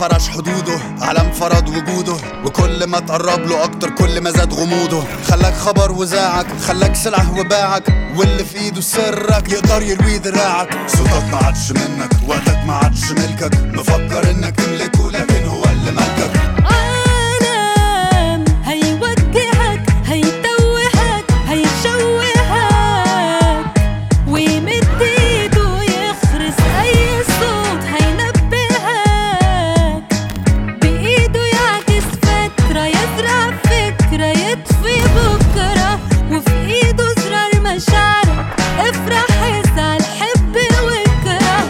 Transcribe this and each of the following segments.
فرش حدوده علم فرض وجوده وكل ما تقرب له اكتر كل ما زاد غموضه خلاك خبر وزاعك خلاك سلعه وباعك واللي في ايده سرك يقدر يلوي دراعك صوتك ما عادش منك وقتك ما عادش ملكك مفكر انك تملكه لكن هو اللي ملكك عالم هيوجهك هيتوهك هيشوهك ويمد ايده يخرس اي صوت هينبهك بايده يعكس فترة يزرع فكرة يطفي بكرة وفي ايده زرار مشاعرك افرح ازعل حب واكره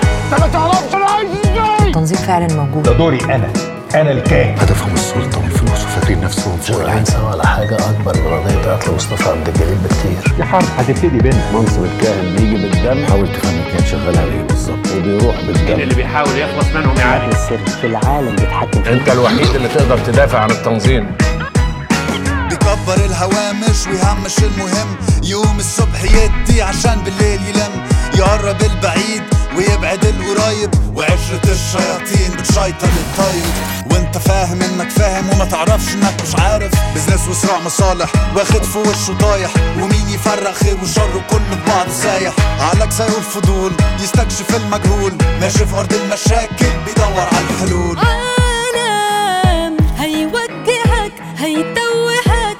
التنظيم فعلا موجود ده دوري انا انا الكاهن هدفهم السلطة والفلوس وفاكرين نفسهم فوق العالم والعنسة ولا حاجة أكبر من قضية قتل مصطفى عبد الجليل بكتير في حرب هتبتدي بينا منصب الكاهن بيجي بالدم حاول تفهم كان شغال على ايه بالظبط وبيروح بالدم اللي بيحاول يخلص منهم يعاني السر في العالم بيتحكم فيه انت الوحيد اللي تقدر تدافع عن التنظيم بيكبر الهوامش ويهمش المهم يقوم الصبح يدي عشان بالليل يلم يقرب البعيد ويبعد القريب وعشرة الشياطين بتشيطن الطيب وانت فاهم انك فاهم وما تعرفش انك مش عارف بزنس وصراع مصالح واخد في وشه طايح ومين يفرق خير وشر كله ببعض سايح عقلك زيه الفضول يستكشف المجهول ماشي في ارض المشاكل بيدور على الحلول عالم هيوجهك هيتوهك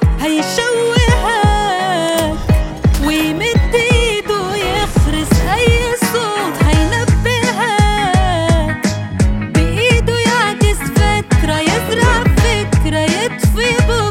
هيشوهك ويمد ايده يخرس اي صوت هينبهك بايده يعكس فترة يزرع فكرة يطفي بكرة